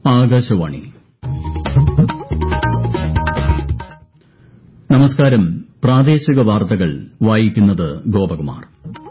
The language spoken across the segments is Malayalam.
ആകാശവാണി നമസ്കാരം പ്രാദേശിക വാർത്തകൾ വായിക്കുന്നത് ഗോപകുമാർ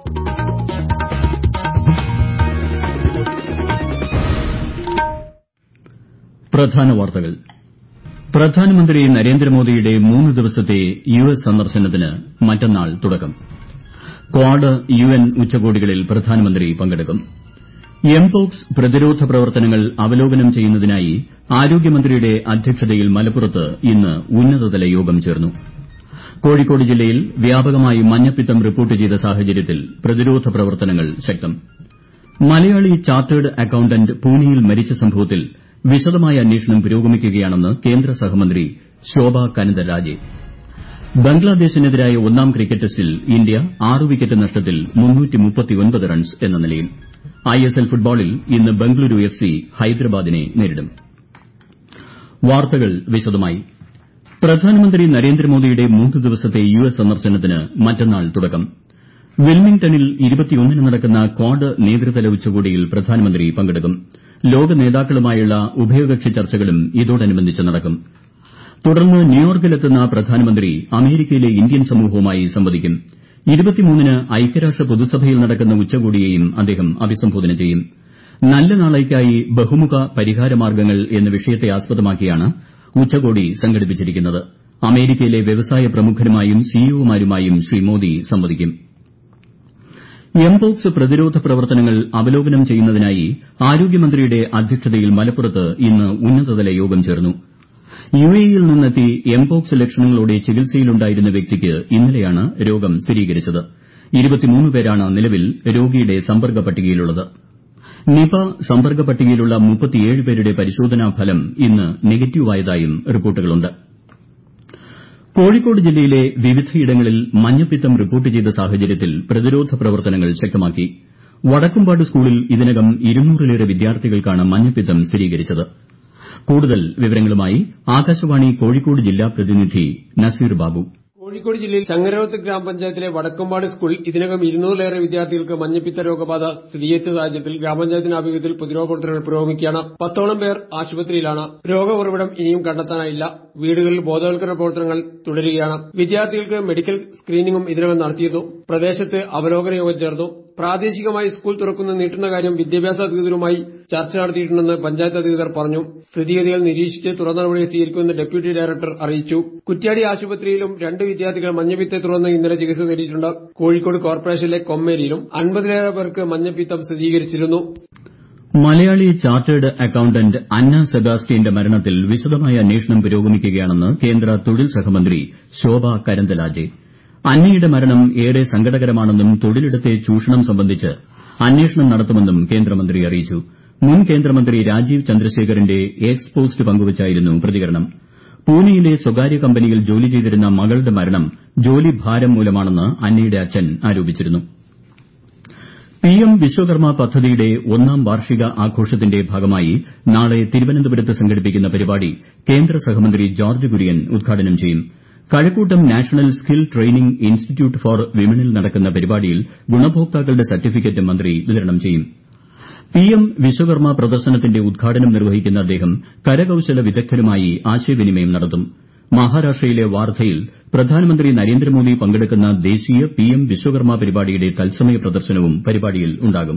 പ്രധാന വാർത്തകൾ പ്രധാനമന്ത്രി നരേന്ദ്രമോദിയുടെ മൂന്ന് ദിവസത്തെ യു എസ് സന്ദർശനത്തിന് മറ്റന്നാൾ തുടക്കം ക്വാഡ് യു എൻ ഉച്ചകോടികളിൽ പ്രധാനമന്ത്രി പങ്കെടുക്കും എംപോക്സ് പ്രതിരോധ പ്രവർത്തനങ്ങൾ അവലോകനം ചെയ്യുന്നതിനായി ആരോഗ്യമന്ത്രിയുടെ അധ്യക്ഷതയിൽ മലപ്പുറത്ത് ഇന്ന് ഉന്നതതല യോഗം ചേർന്നു കോഴിക്കോട് ജില്ലയിൽ വ്യാപകമായി മഞ്ഞപ്പിത്തം റിപ്പോർട്ട് ചെയ്ത സാഹചര്യത്തിൽ പ്രതിരോധ പ്രവർത്തനങ്ങൾ ശക്തം മലയാളി ചാർട്ടേഡ് അക്കൌണ്ടന്റ് പൂനെയിൽ മരിച്ച സംഭവത്തിൽ വിശദമായ അന്വേഷണം പുരോഗമിക്കുകയാണെന്ന് കേന്ദ്ര സഹമന്ത്രി ശോഭ കരന്ദലാജെ ബംഗ്ലാദേശിനെതിരായ ഒന്നാം ക്രിക്കറ്റ് ടെസ്റ്റിൽ ഇന്ത്യ ആറ് വിക്കറ്റ് നഷ്ടത്തിൽ റൺസ് എന്ന നിലയിൽ ഐഎസ്എൽ ഫുട്ബോളിൽ ഇന്ന് ബംഗളൂരു എഫ് സി ഹൈദരാബാദിനെ നേരിടും വാർത്തകൾ വിശദമായി പ്രധാനമന്ത്രി നരേന്ദ്രമോദിയുടെ മൂന്ന് ദിവസത്തെ യു എസ് സന്ദർശനത്തിന് മറ്റന്നാൾ തുടക്കം വിൽമിംഗ്ടണിൽ ന് നടക്കുന്ന ക്വാഡ് നേതൃതല ഉച്ചകോടിയിൽ പ്രധാനമന്ത്രി പങ്കെടുക്കും ലോക നേതാക്കളുമായുള്ള ഉഭയകക്ഷി ചർച്ചകളും ഇതോടനുബന്ധിച്ച് നടക്കും തുടർന്ന് ന്യൂയോർക്കിലെത്തുന്ന പ്രധാനമന്ത്രി അമേരിക്കയിലെ ഇന്ത്യൻ സമൂഹവുമായി സംവദിക്കും ന് ഐക്യരാഷ്ട്ര പൊതുസഭയിൽ നടക്കുന്ന ഉച്ചകോടിയെയും അദ്ദേഹം അഭിസംബോധന ചെയ്യും നല്ല നാളേക്കായി ബഹുമുഖ പരിഹാര മാർഗ്ഗങ്ങൾ എന്ന വിഷയത്തെ ആസ്പദമാക്കിയാണ് ഉച്ചകോടി സംഘടിപ്പിച്ചിരിക്കുന്നത് അമേരിക്കയിലെ വ്യവസായ പ്രമുഖരുമായും സിഇഒമാരുമായും ശ്രീ മോദി സംവദിക്കും എംപോക്സ് പ്രതിരോധ പ്രവർത്തനങ്ങൾ അവലോകനം ചെയ്യുന്നതിനായി ആരോഗ്യമന്ത്രിയുടെ അധ്യക്ഷതയിൽ മലപ്പുറത്ത് ഇന്ന് ഉന്നതതല യോഗം ചേർന്നു യുഎഇയിൽ നിന്നെത്തി എംപോക്സ് ലക്ഷണങ്ങളോടെ ചികിത്സയിലുണ്ടായിരുന്ന വ്യക്തിക്ക് ഇന്നലെയാണ് രോഗം സ്ഥിരീകരിച്ചത് പേരാണ് നിലവിൽ രോഗിയുടെ സമ്പർക്ക പട്ടികയിലുള്ളത് നിപ സമ്പർക്ക പട്ടികയിലുള്ള പേരുടെ പരിശോധനാ ഫലം ഇന്ന് നെഗറ്റീവായതായും റിപ്പോർട്ടുകളുണ്ട് കോഴിക്കോട് ജില്ലയിലെ വിവിധയിടങ്ങളിൽ മഞ്ഞപ്പിത്തം റിപ്പോർട്ട് ചെയ്ത സാഹചര്യത്തിൽ പ്രതിരോധ പ്രവർത്തനങ്ങൾ ശക്തമാക്കി വടക്കുംപാട് സ്കൂളിൽ ഇതിനകം ഇരുന്നൂറിലേറെ വിദ്യാർത്ഥികൾക്കാണ് മഞ്ഞപ്പിത്തം സ്ഥിരീകരിച്ചത് കൂടുതൽ വിവരങ്ങളുമായി ആകാശവാണി കോഴിക്കോട് ജില്ലാ പ്രതിനിധി നസീർ ബാബു കോഴിക്കോട് ജില്ലയിൽ ചങ്ങരോത്ത് ഗ്രാമപഞ്ചായത്തിലെ വടക്കമ്പാട് സ്കൂളിൽ ഇതിനകം ഇരുന്നൂറിലേറെ വിദ്യാർത്ഥികൾക്ക് മഞ്ഞപ്പിത്ത രോഗബാധ സ്ഥിരീകരിച്ച സാഹചര്യത്തിൽ ഗ്രാമപഞ്ചായത്തിന്റെ ആഭിമുഖ്യത്തിൽ പ്രതിരോധ പ്രവർത്തനങ്ങൾ പുരോഗമിക്കുകയാണ് പത്തോളം പേർ ആശുപത്രിയിലാണ് രോഗ ഉറവിടം ഇനിയും കണ്ടെത്താനായില്ല വീടുകളിൽ ബോധവൽക്കരണ പ്രവർത്തനങ്ങൾ തുടരുകയാണ് വിദ്യാർത്ഥികൾക്ക് മെഡിക്കൽ സ്ക്രീനിംഗും ഇതിനകം നടത്തിയിരുന്നു പ്രദേശത്ത് അവലോകന യോഗം ചേർന്നു പ്രാദേശികമായി സ്കൂൾ തുറക്കുന്ന നീട്ടുന്ന കാര്യം വിദ്യാഭ്യാസ അധികൃതരുമായി ചർച്ച നടത്തിയിട്ടുണ്ടെന്ന് പഞ്ചായത്ത് അധികൃതർ പറഞ്ഞു സ്ഥിതിഗതികൾ നിരീക്ഷിച്ച് തുടർ നടപടി സ്വീകരിക്കുമെന്ന് ഡെപ്യൂട്ടി ഡയറക്ടർ അറിയിച്ചു കുറ്റ്യാടി ആശുപത്രിയിലും രണ്ട് വിദ്യാർത്ഥികൾ മഞ്ഞപ്പിത്തെ തുടർന്ന് ഇന്നലെ ചികിത്സ തേടിയിട്ടുണ്ട് കോഴിക്കോട് കോർപ്പറേഷനിലെ കൊമ്മേരിയിലും അൻപതിലേറെ പേർക്ക് മഞ്ഞപ്പിത്തം സ്ഥിരീകരിച്ചിരുന്നു മലയാളി ചാർട്ടേഡ് അക്കൌണ്ടന്റ് അന്ന സെബാസ്റ്റ്യന്റെ മരണത്തിൽ വിശദമായ അന്വേഷണം പുരോഗമിക്കുകയാണെന്ന് കേന്ദ്ര തൊഴിൽ സഹമന്ത്രി ശോഭ കരന്ദലാജെ അന്നയുടെ മരണം ഏറെ സങ്കടകരമാണെന്നും തൊഴിലിടത്തെ ചൂഷണം സംബന്ധിച്ച് അന്വേഷണം നടത്തുമെന്നും കേന്ദ്രമന്ത്രി അറിയിച്ചു മുൻ കേന്ദ്രമന്ത്രി രാജീവ് ചന്ദ്രശേഖറിന്റെ എക്സ് പോസ്റ്റ് പങ്കുവച്ചായിരുന്നു പ്രതികരണം പൂനെയിലെ സ്വകാര്യ കമ്പനിയിൽ ജോലി ചെയ്തിരുന്ന മകളുടെ മരണം ജോലിഭാരം മൂലമാണെന്ന് അന്നയുടെ അച്ഛൻ ആരോപിച്ചിരുന്നു പിഎം വിശ്വകർമ്മ പദ്ധതിയുടെ ഒന്നാം വാർഷിക ആഘോഷത്തിന്റെ ഭാഗമായി നാളെ തിരുവനന്തപുരത്ത് സംഘടിപ്പിക്കുന്ന പരിപാടി കേന്ദ്ര സഹമന്ത്രി ജോർജ്ജ് കുര്യൻ ഉദ്ഘാടനം ചെയ്യും Kazhakoottam national skill training institute for വിമനിൽ നടക്കുന്ന പരിപാടിയിൽ ഗുണഭോക്താക്കളുടെ സർട്ടിഫിക്കറ്റ് മന്ത്രി വിതരണം ചെയ്യും പിഎം വിശ്വകർമ്മ പ്രദർശനത്തിന്റെ ഉദ്ഘാടനം നിർവഹിക്കുന്ന അദ്ദേഹം കരകൌശല വിദഗ്ധരുമായി ആശയവിനിമയം നടത്തും മഹാരാഷ്ട്രയിലെ വാർധയിൽ പ്രധാനമന്ത്രി നരേന്ദ്രമോദി പങ്കെടുക്കുന്ന ദേശീയ പിഎം വിശ്വകർമ്മ പരിപാടിയുടെ തത്സമയ പ്രദർശനവും പരിപാടിയിൽ ഉണ്ടാകും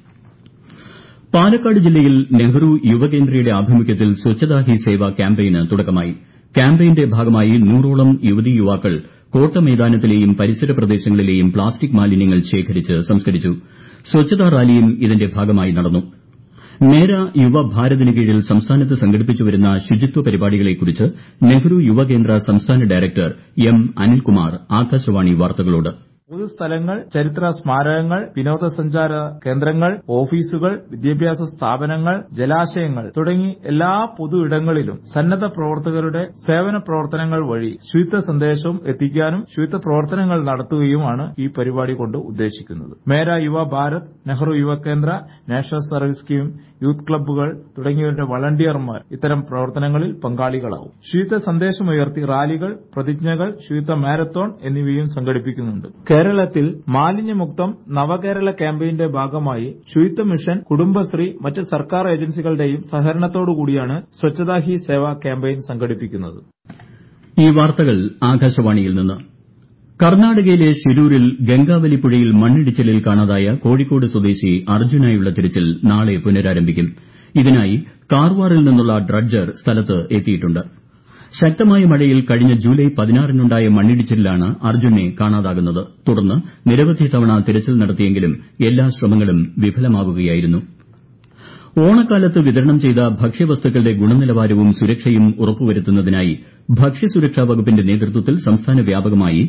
പാലക്കാട് ജില്ലയിൽ നെഹ്റു യുവകേന്ദ്രയുടെ ആഭിമുഖ്യത്തിൽ സ്വച്ഛതാ ഹി സേവ ക്യാമ്പയിന് തുടക്കമായി ക്യാമ്പയിന്റെ ഭാഗമായി നൂറോളം യുവതീ യുവാക്കൾ കോട്ടമൈതാനത്തിലെയും പരിസര പ്രദേശങ്ങളിലെയും പ്ലാസ്റ്റിക് മാലിന്യങ്ങൾ ശേഖരിച്ച് സംസ്കരിച്ചു സ്വച്ഛതാ റാലിയും ഇതിന്റെ ഭാഗമായി നടന്നു മേരാ യുവ ഭാരതിന് കീഴിൽ സംസ്ഥാനത്ത് സംഘടിപ്പിച്ചുവരുന്ന ശുചിത്വ പരിപാടികളെക്കുറിച്ച് നെഹ്റു യുവകേന്ദ്ര സംസ്ഥാന ഡയറക്ടർ എം അനിൽകുമാർ ആകാശവാണി വാർത്തകളോട് പൊതുസ്ഥലങ്ങൾ ചരിത്ര സ്മാരകങ്ങൾ വിനോദസഞ്ചാര കേന്ദ്രങ്ങൾ ഓഫീസുകൾ വിദ്യാഭ്യാസ സ്ഥാപനങ്ങൾ ജലാശയങ്ങൾ തുടങ്ങി എല്ലാ പൊതു ഇടങ്ങളിലും സന്നദ്ധ പ്രവർത്തകരുടെ സേവന പ്രവർത്തനങ്ങൾ വഴി ശുചിത്വ സന്ദേശവും എത്തിക്കാനും ശുചിത്വ പ്രവർത്തനങ്ങൾ നടത്തുകയുമാണ് ഈ പരിപാടി കൊണ്ട് ഉദ്ദേശിക്കുന്നത് Mera Yuva Bharat Nehru Yuva Kendra national service scheme youth ക്ലബ്ബുകൾ തുടങ്ങിയവരുടെ വളണ്ടിയർമാർ ഇത്തരം പ്രവർത്തനങ്ങളിൽ പങ്കാളികളാവും ശുചിത്വ സന്ദേശമുയർത്തി റാലികൾ പ്രതിജ്ഞകൾ ശുചിത്വ മാരത്തോൺ എന്നിവയും സംഘടിപ്പിക്കുന്നുണ്ട് കേരളത്തിൽ മാലിന്യമുക്തം നവകേരള ക്യാമ്പയിന്റെ ഭാഗമായി ശുചിത്വ മിഷൻ കുടുംബശ്രീ മറ്റ് സർക്കാർ ഏജൻസികളുടെയും സഹകരണത്തോടുകൂടിയാണ് സ്വച്ഛതാ ഹി സേവ ക്യാമ്പയിൻ സംഘടിപ്പിക്കുന്നത് ഈ വാർത്തകൾ ആകാശവാണിയിൽ നിന്ന് കർണാടകയിലെ ഷിരൂരിൽ ഗംഗാവലി പുഴയിൽ മണ്ണിടിച്ചിലിൽ കാണാതായ കോഴിക്കോട് സ്വദേശി അർജുനായുള്ള തിരച്ചിൽ നാളെ പുനരാരംഭിക്കും ഇതിനായി കാർവാറിൽ നിന്നുള്ള ഡ്രഡ്ജർ സ്ഥലത്ത് എത്തിയിട്ടുണ്ട് ശക്തമായ മഴയിൽ കഴിഞ്ഞ ജൂലൈ പതിനാറിനുണ്ടായ മണ്ണിടിച്ചിലിലാണ് അർജുനെ കാണാതാകുന്നത് തുടർന്ന് നിരവധി തവണ തിരച്ചിൽ നടത്തിയെങ്കിലും എല്ലാ ശ്രമങ്ങളും വിഫലമാവുകയായിരുന്നു ഓണക്കാലത്ത് വിതരണം ചെയ്ത ഭക്ഷ്യവസ്തുക്കളുടെ ഗുണനിലവാരവും സുരക്ഷയും ഉറപ്പുവരുത്തുന്നതിനായി ഭക്ഷ്യസുരക്ഷാ വകുപ്പിന്റെ നേതൃത്വത്തിൽ സംസ്ഥാന വ്യാപകമായി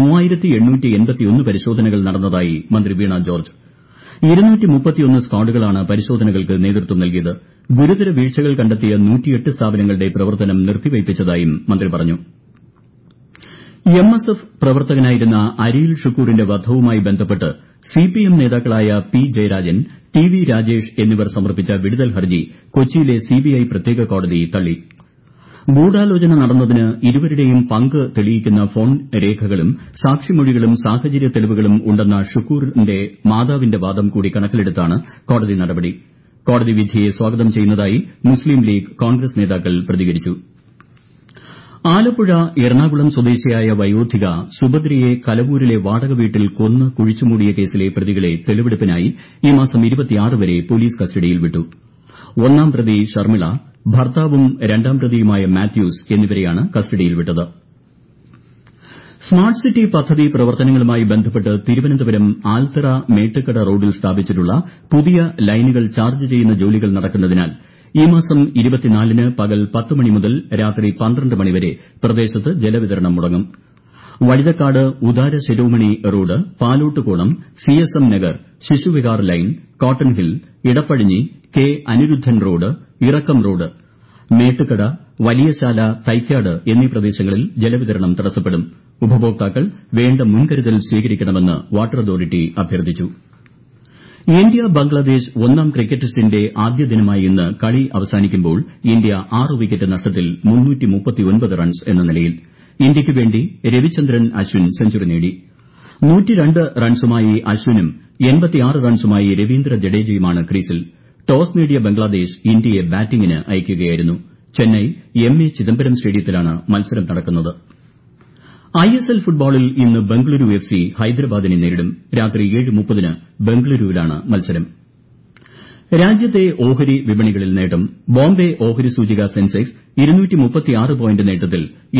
പരിശോധനകൾ നടന്നതായി മന്ത്രി വീണ ജോർജ് സ്ക്വാഡുകളാണ് പരിശോധനകൾക്ക് നേതൃത്വം നൽകിയത് ഗുരുതര വീഴ്ചകൾ കണ്ടെത്തിയ സ്ഥാപനങ്ങളുടെ പ്രവർത്തനം നിർത്തിവയ്പ്പിച്ചതായും മന്ത്രി പറഞ്ഞു എം എസ് എഫ് പ്രവർത്തകനായിരുന്ന അരിയിൽ ഷുക്കൂറിന്റെ വധവുമായി ബന്ധപ്പെട്ട് സിപിഎം നേതാക്കളായ P Jayarajan T V Rajesh എന്നിവർ സമർപ്പിച്ച വിടുതൽ ഹർജി കൊച്ചിയിലെ സിബിഐ പ്രത്യേക കോടതി തള്ളി ഗൂഢാലോചന നടന്നതിന് ഇരുവരുടെയും പങ്ക് തെളിയിക്കുന്ന ഫോൺ രേഖകളും സാക്ഷിമൊഴികളും സാഹചര്യ തെളിവുകളും ഉണ്ടെന്ന ഷുക്കൂറിന്റെ മാതാവിന്റെ വാദം കൂടി കണക്കിലെടുത്താണ് കോടതി നടപടി കോടതി വിധിയെ സ്വാഗതം ചെയ്യുന്നതായി മുസ്ലിം ലീഗ് കോൺഗ്രസ് നേതാക്കൾ പ്രതികരിച്ചു ആലപ്പുഴ എറണാകുളം സ്വദേശിയായ വയോധിക സുഭദ്രയെ കലവൂരിലെ വാടക വീട്ടിൽ കൊന്ന് കുഴിച്ചുമൂടിയ കേസിലെ പ്രതികളെ തെളിവെടുപ്പിനായി ഈ മാസം വരെ പോലീസ് കസ്റ്റഡിയിൽ വിട്ടു ഒന്നാം പ്രതി ഷർമിള ഭർത്താവും രണ്ടാം പ്രതിയുമായ മാത്യൂസ് എന്നിവരെയാണ് കസ്റ്റഡിയിൽ വിട്ടത് സ്മാർട്ട് സിറ്റി പദ്ധതി പ്രവർത്തനങ്ങളുമായി ബന്ധപ്പെട്ട് തിരുവനന്തപുരം ആൽത്തറ മേട്ടുക്കട റോഡിൽ സ്ഥാപിച്ചിട്ടുള്ള പുതിയ ലൈനുകൾ ചാർജ് ചെയ്യുന്ന ജോലികൾ നടക്കുന്നതിനാൽ ഈ മാസം ന് പകൽ പത്ത് മണി മുതൽ രാത്രി പന്ത്രണ്ട് മണിവരെ പ്രദേശത്ത് ജലവിതരണം മുടങ്ങും Vazhuthacaud Udara Shiromani road Palottukonam C S M Nagar Shishuvihar lane cotton hill Edappazhinji K Aniruddhan road Irakkam road Mettukada Valiyasala Thycaud എന്നീ പ്രദേശങ്ങളിൽ ജലവിതരണം തടസ്സപ്പെടും ഉപഭോക്താക്കൾ വേണ്ട മുൻകരുതൽ സ്വീകരിക്കണമെന്ന് വാട്ടർ അതോറിറ്റി അഭ്യർത്ഥിച്ചു ഇന്ത്യ ബംഗ്ലാദേശ് ഒന്നാം ക്രിക്കറ്റ് ടെസ്റ്റിന്റെ ആദ്യ ദിനമായ ഇന്ന് കളി അവസാനിക്കുമ്പോൾ ഇന്ത്യ ആറ് വിക്കറ്റ് നഷ്ടത്തിൽ റൺസ് എന്ന നിലയിൽ ഇന്ത്യയ്ക്ക് വേണ്ടി രവിചന്ദ്രൻ അശ്വിൻ സെഞ്ചുറി നേടി റൺസുമായി അശ്വിനും റൺസുമായി രവീന്ദ്ര ജഡേജയുമാണ് ക്രീസിൽ ടോസ് നേടിയ ബംഗ്ലാദേശ് ഇന്ത്യയെ ബാറ്റിംഗിന് അയയ്ക്കുകയായിരുന്നു ചെന്നൈ എം എ ചിദംബരം സ്റ്റേഡിയത്തിലാണ് മത്സരം നടക്കുന്നത് ഐ എസ് എൽ ഫുട്ബോളിൽ ഇന്ന് ബംഗളൂരു എഫ് സി ഹൈദരാബാദിനെ നേരിടും രാത്രി ഏഴ് മുപ്പതിന് ബംഗളൂരുവിലാണ് മത്സരം രാജ്യത്തെ ഓഹരി വിപണികളിൽ നേട്ടം ബോംബെ ഓഹരി സൂചിക സെൻസെക്സ് പോയിന്റ് നേട്ടത്തിൽ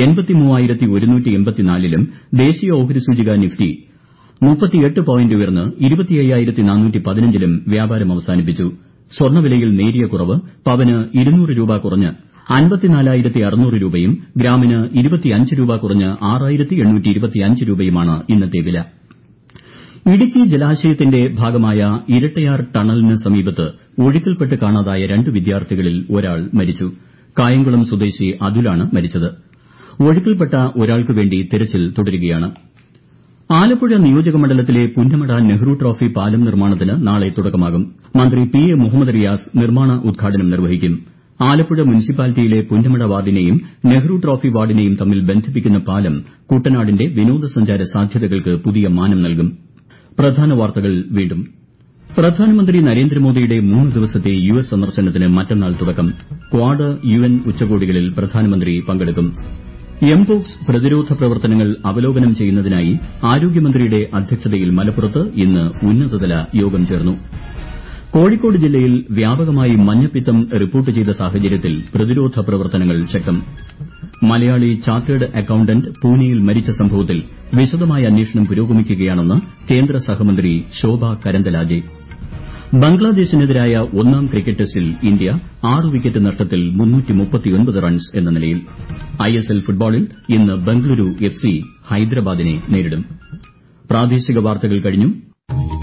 ലും ദേശീയ ഓഹരി സൂചിക നിഫ്റ്റി പോയിന്റ് ഉയർന്ന് ലും വ്യാപാരം അവസാനിപ്പിച്ചു സ്വർണ്ണവിലയിൽ നേരിയ കുറവ് പവന് ഇരുന്നൂറ് രൂപ കുറഞ്ഞ് അൻപത്തിനാലായിരത്തി അറുന്നൂറ് രൂപയും ഗ്രാമിന് ഇരുപത്തിയഞ്ച് രൂപ കുറഞ്ഞ് ആറായിരത്തി എണ്ണൂറ്റി ഇരുപത്തിയഞ്ച് രൂപയുമാണ് ഇന്നത്തെ വില ഇടുക്കി ജലാശയത്തിന്റെ ഭാഗമായ ഇരട്ടയാർ ടണലിന് സമീപത്ത് ഒഴുക്കിൽപ്പെട്ട് കാണാതായ രണ്ട് വിദ്യാർത്ഥികളിൽ ഒരാൾ മരിച്ചു കായംകുളം സ്വദേശി അതുലാണ് മരിച്ചത് ഒഴുക്കിൽപ്പെട്ട ഒരാൾക്ക് വേണ്ടി തെരച്ചിൽ തുടരുകയാണ് ആലപ്പുഴ നിയോജക മണ്ഡലത്തിലെ പുന്നമട നെഹ്റു ട്രോഫി പാലം നിർമ്മാണത്തിന് നാളെ തുടക്കമാകും മന്ത്രി പി എ മുഹമ്മദ് റിയാസ് നിർമ്മാണ ഉദ്ഘാടനം നിർവഹിക്കും ആലപ്പുഴ മുനിസിപ്പാലിറ്റിയിലെ പുന്നമട വാർഡിനെയും നെഹ്റു ട്രോഫി വാർഡിനെയും തമ്മിൽ ബന്ധിപ്പിക്കുന്ന പാലം കുട്ടനാടിന്റെ വിനോദസഞ്ചാര സാധ്യതകൾക്ക് പുതിയ മാനം നൽകും പ്രധാന വാർത്തകൾ വീണ്ടും പ്രധാനമന്ത്രി നരേന്ദ്രമോദിയുടെ മൂന്ന് ദിവസത്തെ യു എസ് സന്ദർശനത്തിന് മറ്റന്നാൾ തുടക്കം ക്വാഡ് യു എൻ ഉച്ചകോടികളിൽ പ്രധാനമന്ത്രി പങ്കെടുക്കും എംപോക്സ് പ്രതിരോധ പ്രവർത്തനങ്ങൾ അവലോകനം ചെയ്യുന്നതിനായി ആരോഗ്യമന്ത്രിയുടെ അധ്യക്ഷതയിൽ മലപ്പുറത്ത് ഇന്ന് ഉന്നതതല യോഗം ചേർന്നു കോഴിക്കോട് ജില്ലയിൽ വ്യാപകമായി മഞ്ഞപ്പിത്തം റിപ്പോർട്ട് ചെയ്ത സാഹചര്യത്തിൽ പ്രതിരോധ പ്രവർത്തനങ്ങൾ ശക്തം മലയാളി ചാർട്ടേഡ് അക്കൌണ്ടന്റ് പൂനെയിൽ മരിച്ച സംഭവത്തിൽ വിശദമായ അന്വേഷണം പുരോഗമിക്കുകയാണെന്ന് കേന്ദ്ര സഹമന്ത്രി ശോഭ കരന്തലാജെ ബംഗ്ലാദേശിനെതിരായ ഒന്നാം ക്രിക്കറ്റ് ടെസ്റ്റിൽ ഇന്ത്യ ആറ് വിക്കറ്റ് നഷ്ടത്തിൽ റൺസ് എന്ന നിലയിൽ ഐഎസ്എൽ ഫുട്ബോളിൽ ഇന്ന് ബംഗളൂരു എഫ് സി ഹൈദരാബാദിനെ നേരിടും പ്രാദേശിക വാർത്തകൾ കഴിഞ്ഞു